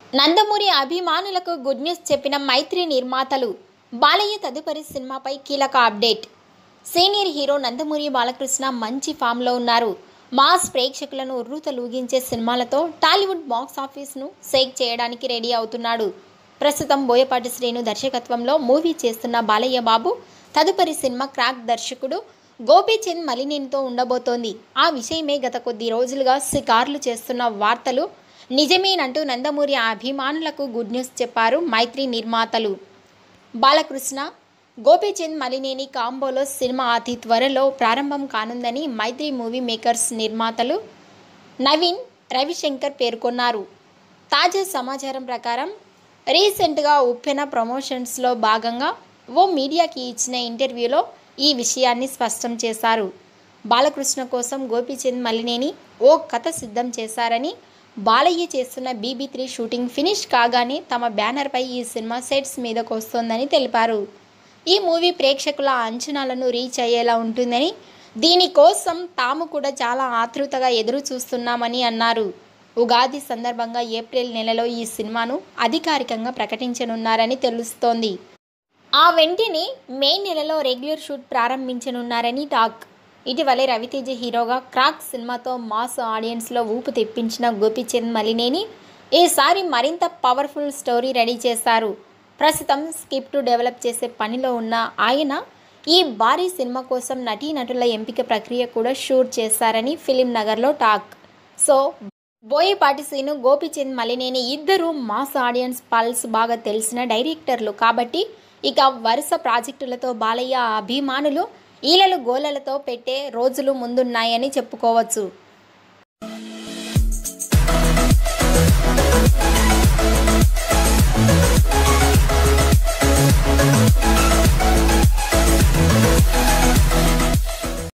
నందమూరి అభిమానులకు good news చెప్పిన మైత్రి నిర్మాతలు బాలయ్య తదుపరి సినిమాపై కీలక update senior hero Nandamuri Balakrishna మంచి ఫామ్లో ఉన్నారు మాస్ ప్రేక్షకులను ఉర్రూతలూగించే సినిమాలతో టాలీవుడ్ బాక్స్ ఆఫీస్ను షేక్ చేయడానికి రెడీ అవుతున్నాడు ప్రస్తుతం బోయపాటి శ్రీను దర్శకత్వంలో మూవీ చేస్తున్న బాలయ్య బాబు తదుపరి సినిమా క్రాక్ దర్శకుడు గోపీచంద్ మలినేనితో ఉండబోతోంది ఆ విషయమే గత కొద్ది రోజులుగా షికార్లు చేస్తున్న వార్తలు నిజమేనంటూ నందమూరి అభిమానులకు గుడ్ న్యూస్ చెప్పారు మైత్రి నిర్మాతలు బాలకృష్ణ గోపీచంద్ మలినేని కాంబోలో సినిమా అతి త్వరలో ప్రారంభం కానుందని మైత్రి మూవీ మేకర్స్ నిర్మాతలు నవీన్ రవిశంకర్ పేర్కొన్నారు తాజా సమాచారం ప్రకారం రీసెంట్గా ఉప్పెన ప్రమోషన్స్లో భాగంగా ఓ మీడియాకి ఇచ్చిన ఇంటర్వ్యూలో ఈ విషయాన్ని స్పష్టం చేశారు బాలకృష్ణ కోసం గోపీచంద్ మలినేని ఓ కథ సిద్ధం చేశారని బాలయ్య చేస్తున్న బీబీ త్రీ షూటింగ్ ఫినిష్ కాగానే తమ బ్యానర్పై ఈ సినిమా సెట్స్ మీదకు వస్తోందని తెలిపారు ఈ మూవీ ప్రేక్షకుల అంచనాలను రీచ్ అయ్యేలా ఉంటుందని దీనికోసం తాము కూడా చాలా ఆతృతగా ఎదురు చూస్తున్నామని అన్నారు ఉగాది సందర్భంగా ఏప్రిల్ నెలలో ఈ సినిమాను అధికారికంగా ప్రకటించనున్నారని తెలుస్తోంది ఆ వెంటనే మే నెలలో రెగ్యులర్ షూట్ ప్రారంభించనున్నారని టాక్ ఇటీవలే రవితేజ హీరోగా క్రాక్ సినిమాతో మాస్ ఆడియన్స్లో ఊపు తెప్పించిన గోపీచంద్ మలినేని ఈసారి మరింత పవర్ఫుల్ స్టోరీ రెడీ చేశారు ప్రస్తుతం స్క్రిప్ట్ డెవలప్ చేసే పనిలో ఉన్న ఆయన ఈ భారీ సినిమా కోసం నటీనటుల ఎంపిక ప్రక్రియ కూడా షూట్ చేశారని ఫిలిం నగర్లో టాక్ సో బోయపాటి సీను గోపిచంద్ మలినేని ఇద్దరు మాస్ ఆడియన్స్ పల్స్ బాగా తెలిసిన డైరెక్టర్లు కాబట్టి ఇక వరుస ప్రాజెక్టులతో బాలయ్య అభిమానులు ఈలలు గోలలతో పెట్టే రోజులు ముందున్నాయని చెప్పుకోవచ్చు